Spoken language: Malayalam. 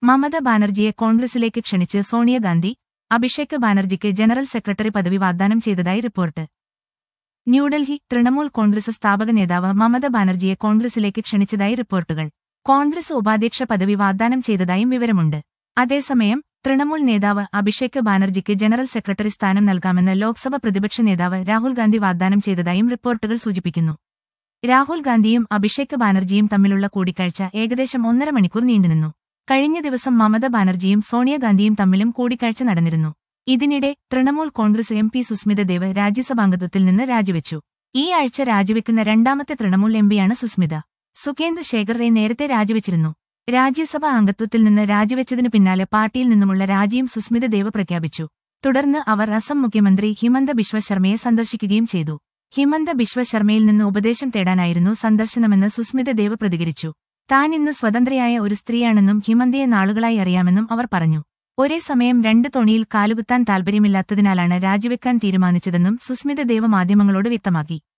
മമത ബാനർജിയെ കോൺഗ്രസിലേക്ക് ക്ഷണിച്ച് സോണിയാഗാന്ധി അഭിഷേക് ബാനർജിക്ക് ജനറൽ സെക്രട്ടറി പദവി വാഗ്ദാനം ചെയ്തതായി റിപ്പോർട്ട് ന്യൂഡൽഹി തൃണമൂൽ കോൺഗ്രസ് സ്ഥാപക നേതാവ് മമത ബാനർജിയെ കോൺഗ്രസിലേക്ക് ക്ഷണിച്ചതായി റിപ്പോർട്ടുകൾ കോൺഗ്രസ് ഉപാധ്യക്ഷ പദവി വാഗ്ദാനം ചെയ്തതായും വിവരമുണ്ട് അതേസമയം തൃണമൂൽ നേതാവ് അഭിഷേക് ബാനർജിക്ക് ജനറൽ സെക്രട്ടറി സ്ഥാനം നൽകാമെന്ന് ലോക്സഭ പ്രതിപക്ഷ നേതാവ് രാഹുൽ ഗാന്ധി വാഗ്ദാനം ചെയ്തതായും റിപ്പോർട്ടുകൾ സൂചിപ്പിക്കുന്നു രാഹുൽ ഗാന്ധിയും അഭിഷേക് ബാനർജിയും തമ്മിലുള്ള കൂടിക്കാഴ്ച ഏകദേശം ഒന്നര മണിക്കൂർ നീണ്ടുനിന്നു കഴിഞ്ഞ ദിവസം മമത ബാനർജിയും സോണിയാഗാന്ധിയും തമ്മിലും കൂടിക്കാഴ്ച നടന്നിരുന്നു ഇതിനിടെ തൃണമൂൽ കോൺഗ്രസ് എം പി സുസ്മിത ദേവ് രാജ്യസഭാംഗത്വത്തിൽ നിന്ന് രാജിവെച്ചു ഈ ആഴ്ച രാജിവെക്കുന്ന രണ്ടാമത്തെ തൃണമൂൽ എംപിയാണ് സുസ്മിത സുഖേന്ദു ശേഖർ റേ നേരത്തെ രാജിവെച്ചിരുന്നു രാജ്യസഭാ അംഗത്വത്തിൽ നിന്ന് രാജിവെച്ചതിനു പിന്നാലെ പാർട്ടിയിൽ നിന്നുമുള്ള രാജിയും സുസ്മിത ദേവ് പ്രഖ്യാപിച്ചു തുടർന്ന് അവർ അസം മുഖ്യമന്ത്രി ഹിമന്ത ബിശ്വ ശർമ്മയെ സന്ദർശിക്കുകയും ചെയ്തു ഹിമന്ത ബിശ്വ ശർമ്മയിൽ നിന്ന് ഉപദേശം തേടാനായിരുന്നു സന്ദർശനമെന്ന് സുസ്മിത ദേവ് പ്രതികരിച്ചു താൻ ഇന്ന് സ്വതന്ത്രയായ ഒരു സ്ത്രീയാണെന്നും ഹിമന്തയെ നാളുകളായി അറിയാമെന്നും അവർ പറഞ്ഞു ഒരേ സമയം രണ്ട് തോണിയിൽ കാലുകുത്താൻ താൽപര്യമില്ലാത്തതിനാലാണ് രാജിവെക്കാൻ തീരുമാനിച്ചതെന്നും സുസ്മിത ദേവ് മാധ്യമങ്ങളോട് വ്യക്തമാക്കി